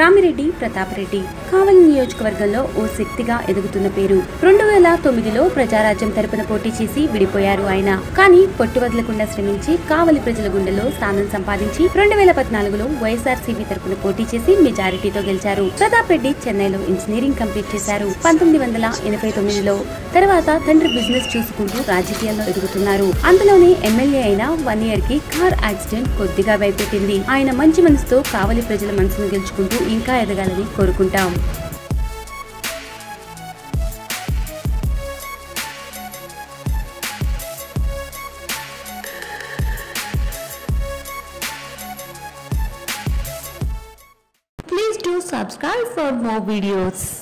రామిరెడ్డి ప్రతాప్ రెడ్డి కావలి నియోజకవర్గంలో ఓ శక్తిగా ఎదుగుతున్న పేరు రెండు వేల తొమ్మిదిలో ప్రజారాజ్యం తరపున పోటీ చేసి విడిపోయారు ఆయన కానీ పొట్టు వదలకుండా శ్రమించి కావలి ప్రజల గుండెలో స్థానం సంపాదించి రెండు వేల పద్నాలుగులో వైఎస్ఆర్సీపీ తరపున పోటీ చేసి మెజారిటీతో గెలిచారు ప్రతాప్ రెడ్డి చెన్నైలో ఇంజనీరింగ్ కంప్లీట్ చేశారు పంతొమ్మిది వందల ఎనభై తొమ్మిదిలో తర్వాత తండ్రి బిజినెస్ చూసుకుంటూ రాజకీయాల్లో ఎదుగుతున్నారు అందులోనే ఎమ్మెల్యే అయిన వన్ ఇయర్ కి కార్ యాక్సిడెంట్ కొద్దిగా భయపెట్టింది ఆయన మంచి మనసుతో కావలి ప్రజల మనసును గెలుచుకుంటూ ఇంకా ఎదగాలని కోరుకుంటాం Please do subscribe for more videos.